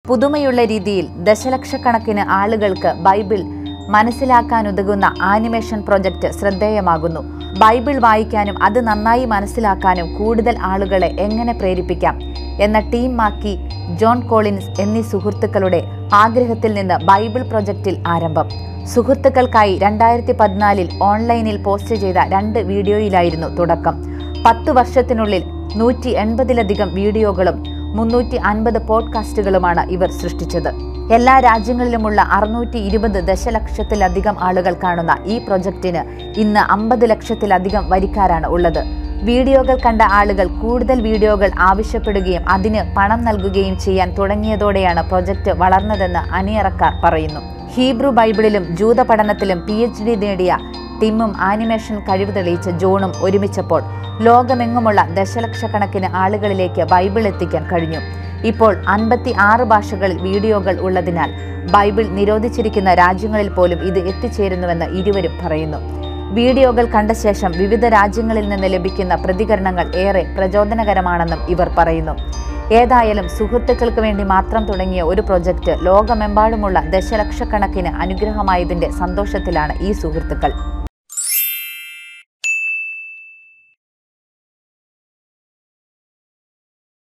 പുതുമയുള്ള രീതിയിൽ ദശലക്ഷക്കണക്കിന് ആളുകൾക്ക് ബൈബിൾ മനസ്സിലാക്കാനുതകുന്ന ആനിമേഷൻ പ്രൊജക്ട് ശ്രദ്ധേയമാകുന്നു ബൈബിൾ വായിക്കാനും അത് നന്നായി മനസ്സിലാക്കാനും കൂടുതൽ ആളുകളെ എങ്ങനെ പ്രേരിപ്പിക്കാം എന്ന ടീം മാക്കി ജോൺ കോളിൻസ് എന്നീ സുഹൃത്തുക്കളുടെ ആഗ്രഹത്തിൽ നിന്ന് ബൈബിൾ പ്രൊജക്റ്റിൽ ആരംഭം സുഹൃത്തുക്കൾക്കായി രണ്ടായിരത്തി പതിനാലിൽ ഓൺലൈനിൽ പോസ്റ്റ് ചെയ്ത രണ്ട് വീഡിയോയിലായിരുന്നു തുടക്കം പത്ത് വർഷത്തിനുള്ളിൽ നൂറ്റി എൺപതിലധികം വീഡിയോകളും മുന്നൂറ്റി അൻപത് പോഡ്കാസ്റ്റുകളുമാണ് ഇവർ സൃഷ്ടിച്ചത് എല്ലാ രാജ്യങ്ങളിലുമുള്ള അറുന്നൂറ്റി ഇരുപത് ദശലക്ഷത്തിലധികം ആളുകൾ കാണുന്ന ഈ പ്രൊജക്ടിന് ഇന്ന് അമ്പത് ലക്ഷത്തിലധികം വരിക്കാരാണ് ഉള്ളത് വീഡിയോകൾ കണ്ട ആളുകൾ കൂടുതൽ വീഡിയോകൾ ആവശ്യപ്പെടുകയും അതിന് പണം നൽകുകയും ചെയ്യാൻ തുടങ്ങിയതോടെയാണ് പ്രൊജക്ട് വളർന്നതെന്ന് അണിയറക്കാർ പറയുന്നു ഹീബ്രു ബൈബിളിലും ജൂത പഠനത്തിലും പി എച്ച് ഡി നേടിയ ടിമ്മും ആനിമേഷൻ കഴിവ് തെളിയിച്ച ജോണും ഒരുമിച്ചപ്പോൾ ലോകമെങ്ങുമുള്ള ദശലക്ഷക്കണക്കിന് ആളുകളിലേക്ക് ബൈബിൾ എത്തിക്കാൻ കഴിഞ്ഞു ഇപ്പോൾ അൻപത്തി ആറ് ഭാഷകളിൽ വീഡിയോകൾ ഉള്ളതിനാൽ ബൈബിൾ നിരോധിച്ചിരിക്കുന്ന രാജ്യങ്ങളിൽ പോലും ഇത് എത്തിച്ചേരുന്നുവെന്ന് ഇരുവരും പറയുന്നു വീഡിയോകൾ കണ്ട ശേഷം വിവിധ രാജ്യങ്ങളിൽ നിന്ന് ലഭിക്കുന്ന പ്രതികരണങ്ങൾ ഏറെ പ്രചോദനകരമാണെന്നും ഇവർ പറയുന്നു ഏതായാലും സുഹൃത്തുക്കൾക്ക് വേണ്ടി മാത്രം തുടങ്ങിയ ഒരു പ്രൊജക്റ്റ് ലോകമെമ്പാടുമുള്ള ദശലക്ഷക്കണക്കിന് അനുഗ്രഹമായതിന്റെ സന്തോഷത്തിലാണ് ഈ സുഹൃത്തുക്കൾ